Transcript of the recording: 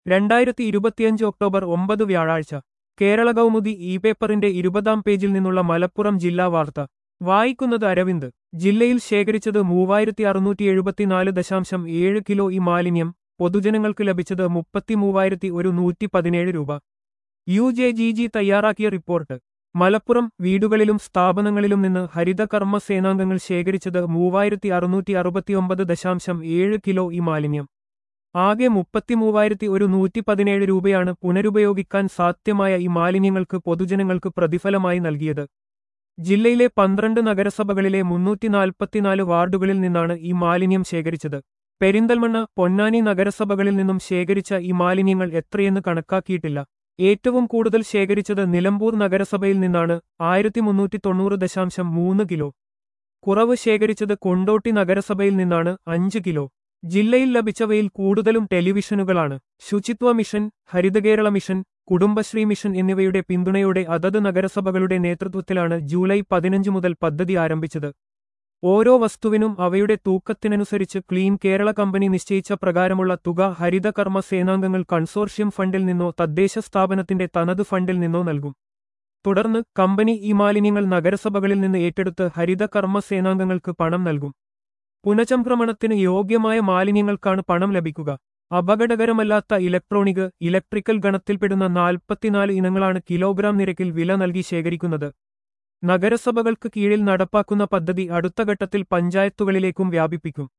രണ്ടായിരത്തി ഇരുപത്തിയഞ്ച് ഒക്ടോബർ ഒമ്പത് വ്യാഴാഴ്ച കേരള കൗമുദി ഇ പേപ്പറിന്റെ ഇരുപതാം പേജിൽ നിന്നുള്ള മലപ്പുറം ജില്ലാ വാർത്ത വായിക്കുന്നത് അരവിന്ദ് ജില്ലയിൽ ശേഖരിച്ചത് മൂവായിരത്തി അറുന്നൂറ്റി എഴുപത്തിനാല് ദശാംശം ഏഴ് കിലോ ഈ മാലിന്യം പൊതുജനങ്ങൾക്ക് ലഭിച്ചത് മുപ്പത്തിമൂവായിരത്തി ഒരു നൂറ്റി പതിനേഴ് രൂപ യു ജെ ജി ജി തയ്യാറാക്കിയ റിപ്പോർട്ട് മലപ്പുറം വീടുകളിലും സ്ഥാപനങ്ങളിലും നിന്ന് ഹരിതകർമ്മ സേനാംഗങ്ങൾ ശേഖരിച്ചത് മൂവായിരത്തി അറുന്നൂറ്റി അറുപത്തിയൊമ്പത് ദശാംശം ഏഴ് കിലോ ഈ മാലിന്യം ആകെ മുപ്പത്തിമൂവായിരത്തി ഒരു നൂറ്റി പതിനേഴ് രൂപയാണ് പുനരുപയോഗിക്കാൻ സാധ്യമായ ഈ മാലിന്യങ്ങൾക്ക് പൊതുജനങ്ങൾക്ക് പ്രതിഫലമായി നൽകിയത് ജില്ലയിലെ പന്ത്രണ്ട് നഗരസഭകളിലെ മുന്നൂറ്റി നാൽപ്പത്തിനാല് വാർഡുകളിൽ നിന്നാണ് ഈ മാലിന്യം ശേഖരിച്ചത് പെരിന്തൽമണ്ണ പൊന്നാനി നഗരസഭകളിൽ നിന്നും ശേഖരിച്ച ഈ മാലിന്യങ്ങൾ എത്രയെന്ന് കണക്കാക്കിയിട്ടില്ല ഏറ്റവും കൂടുതൽ ശേഖരിച്ചത് നിലമ്പൂർ നഗരസഭയിൽ നിന്നാണ് ആയിരത്തി മുന്നൂറ്റി തൊണ്ണൂറ് ദശാംശം മൂന്ന് കിലോ കുറവ് ശേഖരിച്ചത് കൊണ്ടോട്ടി നഗരസഭയിൽ നിന്നാണ് അഞ്ച് കിലോ ജില്ലയിൽ ലഭിച്ചവയിൽ കൂടുതലും ടെലിവിഷനുകളാണ് Suchitwa mission Haritha Kerala mission Kudumbashree mission എന്നിവയുടെ പിന്തുണയോടെ അതത് നഗരസഭകളുടെ നേതൃത്വത്തിലാണ് ജൂലൈ പതിനഞ്ച് മുതൽ പദ്ധതി ആരംഭിച്ചത് ഓരോ വസ്തുവിനും അവയുടെ തൂക്കത്തിനനുസരിച്ച് ക്ലീൻ കേരള കമ്പനി നിശ്ചയിച്ച പ്രകാരമുള്ള തുക ഹരിതകർമ്മ സേനാംഗങ്ങൾ കൺസോർഷ്യം ഫണ്ടിൽ നിന്നോ തദ്ദേശ സ്ഥാപനത്തിന്റെ തനത് ഫണ്ടിൽ നിന്നോ നൽകും തുടർന്ന് കമ്പനി ഈ മാലിന്യങ്ങൾ നഗരസഭകളിൽ നിന്ന് ഏറ്റെടുത്ത് ഹരിതകർമ്മ സേനാംഗങ്ങൾക്ക് പണം നൽകും പുനചംക്രമണത്തിന് യോഗ്യമായ മാലിന്യങ്ങൾക്കാണ് പണം ലഭിക്കുക അപകടകരമല്ലാത്ത ഇലക്ട്രോണിക് ഇലക്ട്രിക്കൽ ഗണത്തിൽപ്പെടുന്ന നാൽപ്പത്തിനാല് ഇനങ്ങളാണ് കിലോഗ്രാം നിരക്കിൽ വില നൽകി ശേഖരിക്കുന്നത് നഗരസഭകൾക്ക് കീഴിൽ നടപ്പാക്കുന്ന പദ്ധതി അടുത്ത ഘട്ടത്തിൽ പഞ്ചായത്തുകളിലേക്കും വ്യാപിപ്പിക്കും